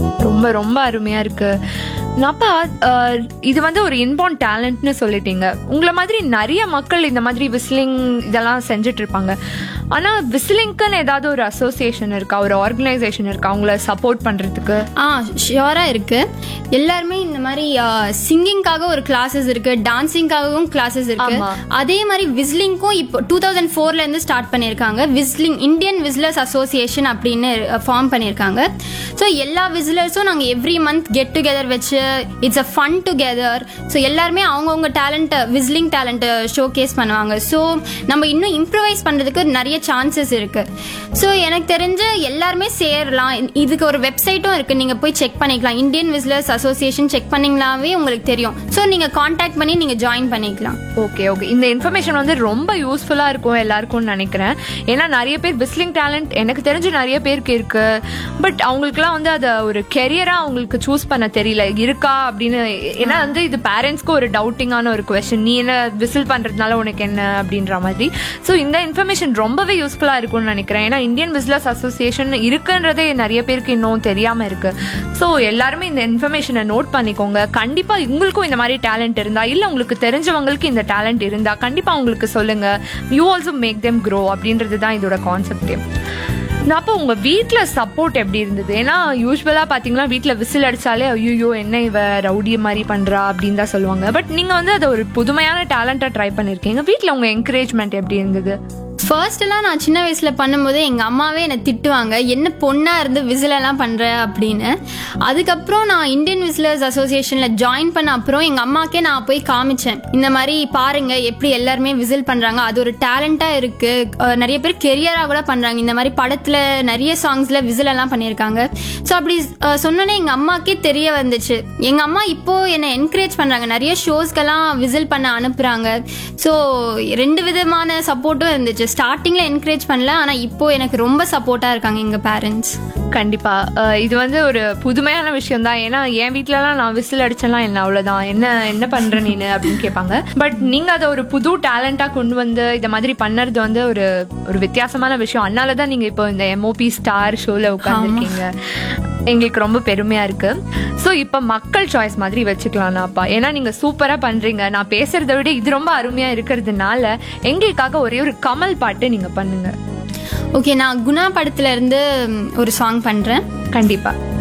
ரொம்ப ரொம்ப அருமையா இருக்கு நாப்பா அஹ், இது வந்து ஒரு இன்பார்ன் டேலண்ட்னு சொல்லிட்டீங்க உங்களை மாதிரி நிறைய மக்கள் இந்த மாதிரி விசிலிங் இதெல்லாம் செஞ்சுட்டு இருப்பாங்க ஆனா விசிலிங்க்குன்னு ஏதாவது ஒரு அசோசியேஷன் இருக்கா ஒரு ஆர்கனைசேஷன் இருக்கா உங்களை சப்போர்ட் பண்றதுக்கு ஆ ஷியோராக இருக்கு எல்லாருமே இந்த மாதிரி சிங்கிங்காக ஒரு கிளாஸஸ் இருக்கு டான்சிங்காகவும் கிளாஸஸ் இருக்கு ஆமா. அதே மாதிரி விஸ்லிங்க்கும் இப்போ டூ தௌசண்ட் ஃபோர்ல இருந்து ஸ்டார்ட் பண்ணியிருக்காங்க விஸ்லிங் இந்தியன் விஸ்லர்ஸ் அசோசியேஷன் அப்படின்னு ஃபார்ம் பண்ணியிருக்காங்க ஸோ எல்லா விசிலர்ஸும் நாங்கள் எவ்ரி மந்த் கெட் டுகெதர் வச்சு it's a fun together so எல்லாருமே அவங்கவுங்க டேலண்ட்டை விஸ்லிங் டேலண்ட்டை ஷோ கேஸ் பண்ணுவாங்க ஸோ நம்ம இன்னும் இம்ப்ரவைஸ் பண்ணுறதுக்கு நிறைய சான்சஸ் இருக்கு ஸோ எனக்கு தெரிஞ்சு எல்லாருமே சேரலாம் இதுக்கு ஒரு வெப்சைட்டும் இருக்கு நீங்க போய் செக் பண்ணிக்கலாம் இந்தியன் விசிலர்ஸ் அசோசியேஷன் செக் பண்ணீங்களாவே உங்களுக்கு தெரியும் ஸோ நீங்க காண்டாக்ட் பண்ணி நீங்க ஜாயின் பண்ணிக்கலாம் ஓகே ஓகே இந்த இன்ஃபர்மேஷன் வந்து ரொம்ப யூஸ்ஃபுல்லா இருக்கும் எல்லாருக்கும்னு நினைக்கிறேன் ஏன்னா நிறைய பேர் விஸ்லிங் டேலண்ட் எனக்கு தெரிஞ்சு நிறைய பேருக்கு இருக்கு பட் அவங்களுக்குலாம் வந்து அதை ஒரு கெரியரா அவங்களுக்கு சூஸ் பண்ண தெரியல இருக்கா அப்படின்னு ஏன்னா வந்து இது பேரண்ட்ஸ்க்கு ஒரு டவுட்டிங்கான ஒரு கொஸ்டின் நீ என்ன விசில் பண்றதுனால உனக்கு என்ன அப்படின்ற மாதிரி ஸோ இந்த இன்ஃபர்மேஷன் ரொம்பவே யூஸ்ஃபுல்லா இருக்கும்னு நினைக்கிறேன் ஏன்னா இந்தியன் விசிலர்ஸ் அசோசியேஷன் இருக்குன்றதே நிறைய பேருக்கு இன்னும் தெரியாம இருக்கு ஸோ எல்லாருமே இந்த இன்ஃபர்மேஷனை நோட் பண்ணிக்கோங்க கண்டிப்பா உங்களுக்கும் இந்த மாதிரி டேலண்ட் இருந்தா இல்ல உங்களுக்கு தெரிஞ்சவங்களுக்கு இந்த டேலண்ட் இருந்தா கண்டிப்பா உங்களுக்கு சொல்லுங்க you also make them grow அப்படின்றது தான் இதோட கான்செப்டே நான் அப்போ உங்க வீட்ல சப்போர்ட் எப்படி இருந்தது ஏன்னா யூஸ்வலா பாத்தீங்கன்னா வீட்ல விசில் அடிச்சாலே ஐயோ என்ன இவ ரவுடி மாதிரி பண்றா அப்படின்னு தான் சொல்லுவாங்க பட் நீங்க வந்து அதை ஒரு புதுமையான டேலண்டா ட்ரை பண்ணிருக்கீங்க வீட்ல உங்க என்கரேஜ்மெண்ட் எப்படி இருந்தது ஃபர்ஸ்ட் எல்லாம் நான் சின்ன வயசுல பண்ணும்போது எங்க அம்மாவே என்னை திட்டுவாங்க என்ன பொண்ணா இருந்து விசில் எல்லாம் பண்ற அப்படின்னு அதுக்கப்புறம் நான் இந்தியன் விசிலர்ஸ் அசோசியேஷன்ல ஜாயின் பண்ண அப்புறம் எங்க அம்மாக்கே நான் போய் காமிச்சேன் இந்த மாதிரி பாருங்க எப்படி எல்லாருமே விசில் பண்றாங்க அது ஒரு டேலண்டா இருக்கு அஹ் நிறைய பேர் கெரியரா கூட பண்றாங்க இந்த மாதிரி படத்துல நிறைய சாங்ஸ்ல விசில் எல்லாம் பண்ணியிருக்காங்க ஸோ அப்படி அஹ், சொன்னோன்னே எங்க அம்மாக்கே தெரிய வந்துச்சு எங்க அம்மா இப்போ என்னை என்கரேஜ் பண்றாங்க நிறைய ஷோஸ்க்கெல்லாம் விசில் பண்ண அனுப்புறாங்க ஸோ ரெண்டு விதமான சப்போர்ட்டும் இருந்துச்சு ஸ்டார்டிங்ல என்கரேஜ் பண்ணல ஆனா இப்போ எனக்கு ரொம்ப சப்போர்ட்டா இருக்காங்க எங்க பேரண்ட்ஸ் கண்டிப்பா அஹ் இது வந்து ஒரு புதுமையான விஷயம் தான் ஏன்னா என் வீட்லலாம் நான் விசில் அடிச்சேன்லாம் என்ன அவ்வளவுதான் என்ன என்ன பண்ற நீனு அப்படின்னு கேட்பாங்க பட் நீங்க அதை ஒரு புது டேலண்டா கொண்டு வந்து இந்த மாதிரி பண்ணறது வந்து ஒரு ஒரு வித்தியாசமான விஷயம் அதனால தான் நீங்க இப்போ இந்த எம்ஓபி ஸ்டார் ஷோல உட்காந்துருக்கீங்க எங்களுக்கு ரொம்ப பெருமையா இருக்கு ஸோ இப்போ மக்கள் சாய்ஸ் மாதிரி வச்சுக்கலாம்னாப்பா ஏன்னா நீங்க சூப்பரா பண்றீங்க நான் பேசுறதை விட இது ரொம்ப அருமையா இருக்கிறதுனால எங்களுக்காக ஒரே ஒரு கமல் பாட்டு நீங்க பண்ணுங்க ஓகே நான் குணா படத்துல இருந்து ம், ஒரு சாங் பண்றேன் கண்டிப்பா